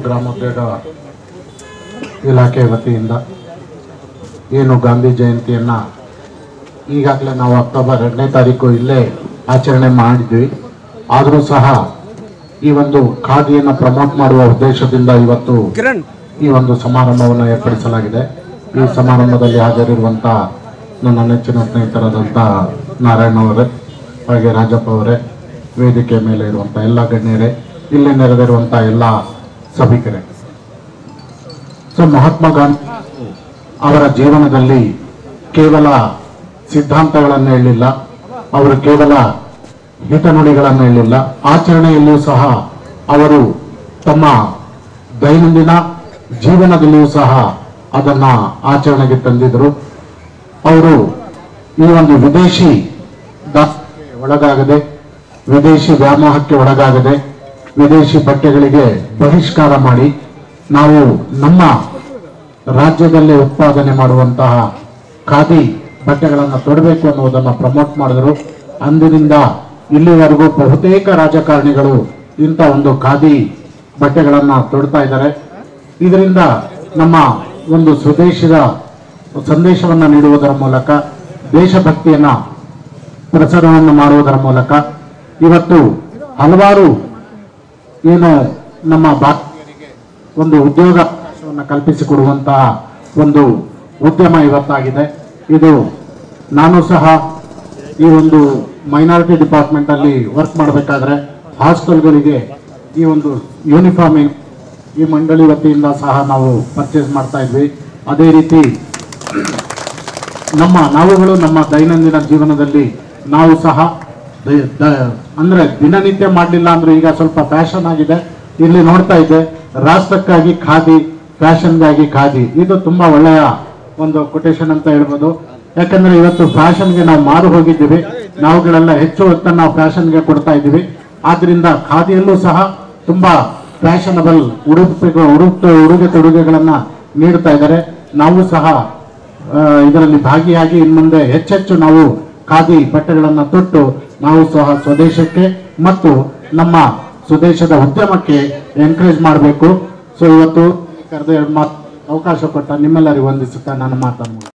ಗ್ರಾಮೋದ್ಯೋಗ ಇಲಾಖೆ ವತಿಯಿಂದ ಏನು ಗಾಂಧಿ ಜಯಂತಿಯನ್ನ ಈಗಾಗಲೇ ನಾವು ಅಕ್ಟೋಬರ್ ಎರಡನೇ ತಾರೀಕು ಇಲ್ಲೇ ಆಚರಣೆ ಮಾಡಿದ್ವಿ ಆದರೂ ಸಹ ಈ ಒಂದು ಖಾದಿಯನ್ನು ಪ್ರಮೋಟ್ ಮಾಡುವ ಉದ್ದೇಶದಿಂದ ಇವತ್ತು ಕಿರಣ್ ಈ ಒಂದು ಸಮಾರಂಭವನ್ನು ಏರ್ಪಡಿಸಲಾಗಿದೆ ಈ ಸಮಾರಂಭದಲ್ಲಿ ಹಾಜರಿರುವಂಥ ನನ್ನ ನೆಚ್ಚಿನ ಸ್ನೇಹಿತರಾದಂಥ ನಾರಾಯಣ ಅವರೇ ಹಾಗೆ ರಾಜಪ್ಪ ಅವರೇ ವೇದಿಕೆ ಮೇಲೆ ಇರುವಂಥ ಎಲ್ಲ ಗಣ್ಯರೇ ಇಲ್ಲಿ ನೆರೆದಿರುವಂಥ ಎಲ್ಲ ಸಭಿಕರೇ ಸೊ ಮಹಾತ್ಮ ಗಾಂಧಿ ಅವರ ಜೀವನದಲ್ಲಿ ಕೇವಲ ಸಿದ್ಧಾಂತಗಳನ್ನು ಹೇಳಿಲ್ಲ ಅವರು ಕೇವಲ ಹಿತನುಡಿಗಳನ್ನು ಹೇಳಿಲ್ಲ ಆಚರಣೆಯಲ್ಲಿಯೂ ಸಹ ಅವರು ತಮ್ಮ ದೈನಂದಿನ ಜೀವನದಲ್ಲಿಯೂ ಸಹ ಅದನ್ನ ಆಚರಣೆಗೆ ತಂದಿದ್ರು ಅವರು ಈ ಒಂದು ವಿದೇಶಿ ದಾಸ್ತಿಗೆ ಒಳಗಾಗದೆ ವಿದೇಶಿ ವ್ಯಾಮೋಹಕ್ಕೆ ಒಳಗಾಗದೆ ವಿದೇಶಿ ಬಟ್ಟೆಗಳಿಗೆ ಬಹಿಷ್ಕಾರ ಮಾಡಿ ನಾವು ನಮ್ಮ ರಾಜ್ಯದಲ್ಲೇ ಉತ್ಪಾದನೆ ಮಾಡುವಂತಹ ಖಾದಿ ಬಟ್ಟೆಗಳನ್ನು ತೊಡಬೇಕು ಅನ್ನುವುದನ್ನು ಪ್ರಮೋಟ್ ಮಾಡಿದ್ರು ಅಂದಿನಿಂದ ಇಲ್ಲಿವರೆಗೂ ಬಹುತೇಕ ರಾಜಕಾರಣಿಗಳು ಇಂಥ ಒಂದು ಖಾದಿ ಬಟ್ಟೆಗಳನ್ನ ತೊಡ್ತಾ ಇದ್ದಾರೆ ಇದರಿಂದ ನಮ್ಮ ಒಂದು ಸ್ವದೇಶದ ಸಂದೇಶವನ್ನು ನೀಡುವುದರ ಮೂಲಕ ದೇಶಭಕ್ತಿಯನ್ನ ಪ್ರಚಾರವನ್ನು ಮಾಡುವುದರ ಮೂಲಕ ಇವತ್ತು ಹಲವಾರು ಏನು ನಮ್ಮ ಭಾರತೀಯರಿಗೆ ಒಂದು ಉದ್ಯೋಗ ಅವಕಾಶವನ್ನು ಕಲ್ಪಿಸಿಕೊಡುವಂತಹ ಒಂದು ಉದ್ಯಮ ಇವತ್ತಾಗಿದೆ ಇದು ನಾನು ಸಹ ಈ ಒಂದು ಮೈನಾರಿಟಿ ಡಿಪಾರ್ಟ್ಮೆಂಟ್ ಅಲ್ಲಿ ವರ್ಕ್ ಮಾಡಬೇಕಾದ್ರೆ ಹಾಸ್ಟೆಲ್ಗಳಿಗೆ ಈ ಒಂದು ಯೂನಿಫಾರ್ಮಿಂಗ್ ಈ ಮಂಡಳಿ ವತಿಯಿಂದ ಸಹ ನಾವು ಪರ್ಚೇಸ್ ಮಾಡ್ತಾ ಇದ್ವಿ ಅದೇ ರೀತಿ ನಮ್ಮ ನಾವುಗಳು ನಮ್ಮ ದೈನಂದಿನ ಜೀವನದಲ್ಲಿ ನಾವು ಸಹ ದ- ದ- ಅಂದ್ರೆ ದಿನನಿತ್ಯ ಮಾಡಲಿಲ್ಲ ಅಂದ್ರೆ ಈಗ ಸ್ವಲ್ಪ ಫ್ಯಾಷನ್ ಆಗಿದೆ ಇಲ್ಲಿ ನೋಡ್ತಾ ಇದ್ದೆ ರಾಷ್ಟ್ರಕ್ಕಾಗಿ ಖಾದಿ ಫ್ಯಾಷನ್ಗಾಗಿ ಖಾದಿ ಇದು ತುಂಬಾ ಒಳ್ಳೆಯ ಒಂದು ಕೊಟೇಶನ್ ಅಂತ ಹೇಳ್ಬೋದು ಯಾಕಂದ್ರೆ ಇವತ್ತು ಫ್ಯಾಷನ್ಗೆ ನಾವು ಮಾರು ಹೋಗಿದ್ದೀವಿ ನಾವುಗಳೆಲ್ಲ ಹೆಚ್ಚು ಹೊತ್ತನ್ನು ನಾವು ಫ್ಯಾಷನ್ಗೆ ಕೊಡ್ತಾ ಇದ್ದೀವಿ ಆದ್ರಿಂದ ಖಾದಿಯಲ್ಲೂ ಸಹ ತುಂಬಾ ಫ್ಯಾಷನಬಲ್ ಉಡುಪು ಉಡುಪು ಉಡುಗೆ ತೊಡುಗೆಗಳನ್ನ ನೀಡ್ತಾ ಇದ್ದಾರೆ ನಾವು ಸಹ ಆ, ಇದರಲ್ಲಿ ಭಾಗಿಯಾಗಿ ಇನ್ಮುಂದೆ ಹೆಚ್ಚೆಚ್ಚು ನಾವು ಖಾದಿ ಬಟ್ಟೆಗಳನ್ನು ತೊಟ್ಟು ನಾವು ಸಹ ಸ್ವದೇಶಕ್ಕೆ ಮತ್ತು ನಮ್ಮ ಸ್ವದೇಶದ ಉದ್ಯಮಕ್ಕೆ ಎನ್ಕರೇಜ್ ಮಾಡಬೇಕು ಸೊ ಇವತ್ತು ಕರೆದ ಮಾತು ಅವಕಾಶ ಕೊಟ್ಟ ನಿಮ್ಮೆಲ್ಲರಿಗೂ ವಂದಿಸುತ್ತಾ ನನ್ನ ಮಾತನ್ನು